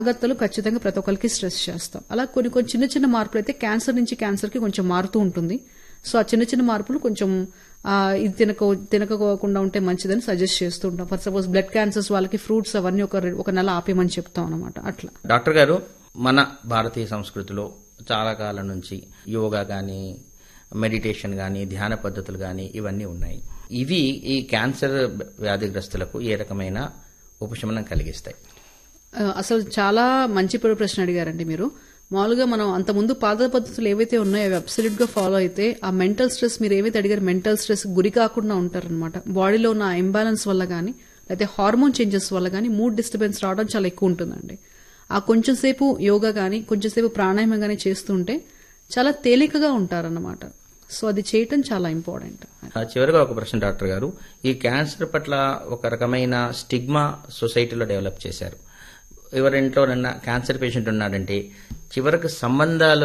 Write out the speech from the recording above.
జాగ్రత్తలు ఖచ్చితంగా ప్రతి ఒక్కరికి స్ట్రెస్ చేస్తాం అలా కొన్ని కొన్ని చిన్న చిన్న మార్పులు అయితే క్యాన్సర్ నుంచి క్యాన్సర్ కి కొంచెం మారుతూ ఉంటుంది సో ఆ చిన్న చిన్న మార్పులు కొంచెం ఆ, ఇది తినక తినకపోకుండా ఉంటే మంచిదని సజెస్ట్ చేస్తూ ఉంటాం ఫర్ సపోజ్ బ్లడ్ క్యాన్సర్స్ వాళ్ళకి ఫ్రూట్స్ అవన్నీ ఒక రె- ఒక నెల ఆపేయమని చెప్తాం అనమాట అట్లా డాక్టర్ గారు మన భారతీయ సంస్కృతిలో చాలా కాలం నుంచి యోగా కానీ మెడిటేషన్ కానీ ధ్యాన పద్ధతులు కానీ ఇవన్నీ ఉన్నాయి ఇవి ఈ క్యాన్సర్ వ్యాధిగ్రస్తులకు ఏ రకమైన ఉపశమనం కలిగిస్తాయి ఆ, అసలు చాలా మంచి ప్ర- ప్రశ్న అడిగారండి మీరు మామూలుగా మనం అంతకుముందు పాత పద్ధతులు ఏవైతే ఉన్నాయో అవి అబ్సల్యూట్ గా ఫాలో అయితే ఆ మెంటల్ స్ట్రెస్ మీరు ఏవైతే అడిగారు మెంటల్ స్ట్రెస్ గురి కాకుండా ఉంటారనమాట బాడీలో ఉన్న ఇంబ్యాలెన్స్ వల్ల కానీ లేకపోతే హార్మోన్ చేంజెస్ వల్ల కానీ మూడ్ డిస్టర్బెన్స్ రావడం చాలా ఎక్కువ ఉంటుందండి ఆ కొంచెం సేపు యోగా కానీ కొంచెం సేపు ప్రాణాయామం కానీ చేస్తుంటే చాలా తేలికగా ఉంటారన్నమాట సో అది చేయటం చాలా ఇంపార్టెంట్ ఆ, చివరిగా ఒక ప్రశ్న డాక్టర్ గారు ఈ క్యాన్సర్ పట్ల ఒక రకమైన స్టిగ్మా సొసైటీలో డెవలప్ చేశారు ఎవరింట్లోనన్నా క్యాన్సర్ పేషెంట్ ఉన్నాడంటే చివరికి సంబంధాలు